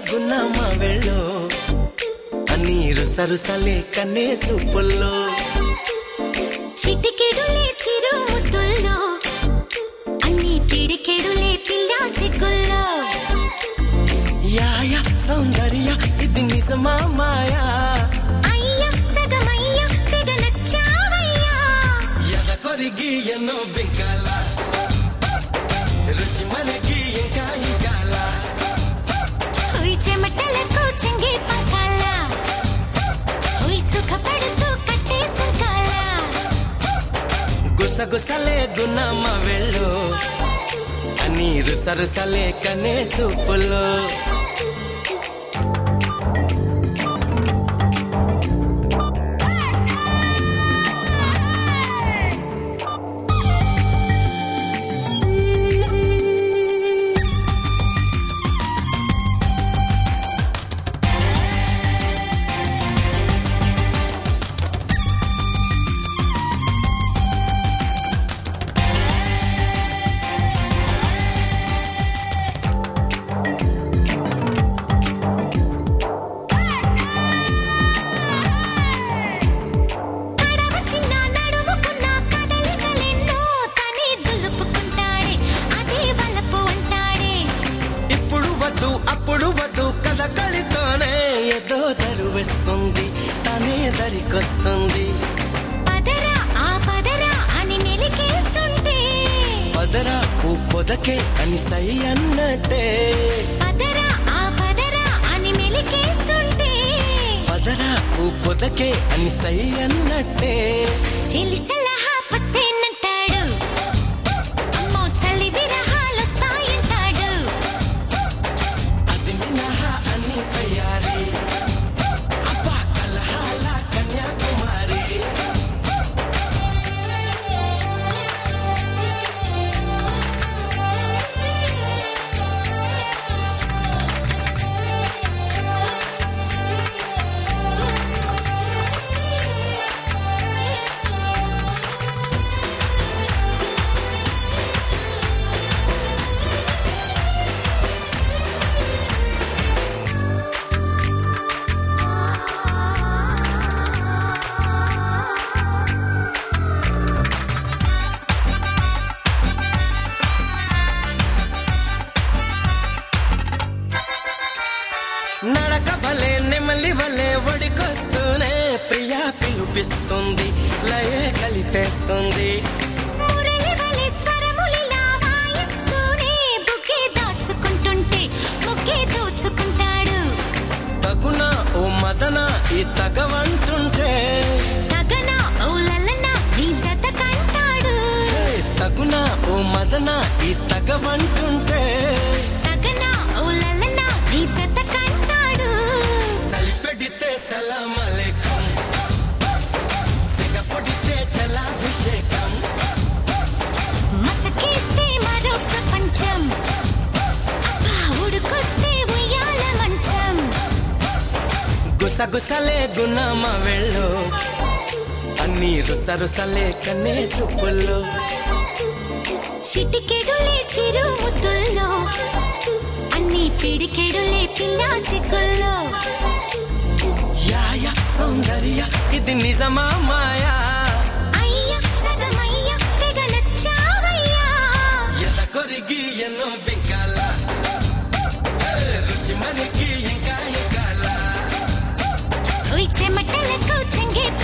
గున్నమ్మ వెళ్ళు నీరు సరుసలే కన్నే చూపుల్లో చిటికెడులే చిరు ముద్దుల్లో అన్ని పిడికెడులే పిల్లా సిగ్గుల్లో యాయ సౌందర్య ఇది నిజమా మాయా అయ్యా సగమయ్యా తెగ నచ్చావయ్యా ఎద కొరిగి ఎన్నో బింకాల రుచి మనకి ఇంకా ఇంకాల హుయ్ చెమటలకు చెంగి పంకాల హుయ్ సుఖపడుతూ కట్టే సుంకాల గుసగుసలే గున్నమ్మ వెళ్ళు నీరు సరుసలే కన్నే చూపుల్లో కడవ చిన్న నడుముకున్న కదలికలెన్నో తనే దులుపుకుంటాడే అదే వలపు అంటాడే ఇప్పుడు వద్దు అప్పుడు వద్దు కథ కలితోనే ఏదో దరువేస్తుంది తనే దరికొస్తుంది పదరా ఆ పదరా అని మెలికేస్తుంటే పదరా ఓ పొదకే అని సై అన్నట్టే పదరా ఆ పదరా అని మెలికేస్తుంటే పదరా ఓ పొదకే అని సై అన్నట్టే చెలి సలహా పస్తేనంటాడు అమ్మో చలి విరహాలొస్తాయంటాడు అది మినహా అని తయారీ అబ్బా కలహాల కన్యాకుమారి నడక భలే నెమలి వలే ఒడికొస్తూనే ప్రియా పిలుపిస్తుంది లయే కలిపేస్తుంది మురళి వలె స్వరములిలా వాయిస్తూనే బుకే దాచుకుంటుంటే ముక్కే దోచుకుంటాడు తగున ఓ మదన ఈ తగవంటుంటే తగన ఓ లలన నీ జత కంటాడు హే, తగున ఓ మదన ఈ తగవంటుంటే తగన ఓ లలన నీ జత కంటాడు చలిపెడితే సలామలేకం సిగపడితే జలాభిషేకం మసకేస్తే మరో ప్రపంచం అబ్బా ఉడుకొస్తే ఉయ్యాల మంచం గుసగుసలే గుణమ వెళ్ళు అన్ని రుసరుసలే కన్నే చూపుల్లో చిటికెడులే చిరు ముద్దుల్లో అన్ని పిడికెడులే పిల్లా సిగ్గుల్లో యాయ సౌందర్య ఇది నిజమా మాయా అయ్యా సగమయ్యా తెగ నచ్చావయ్యా ఎద కొరిగి ఎన్నో బింకాల హే, రుచి మనకి ఇంకా ఇంకాల ఉయ్ చెమటలకు చెంగే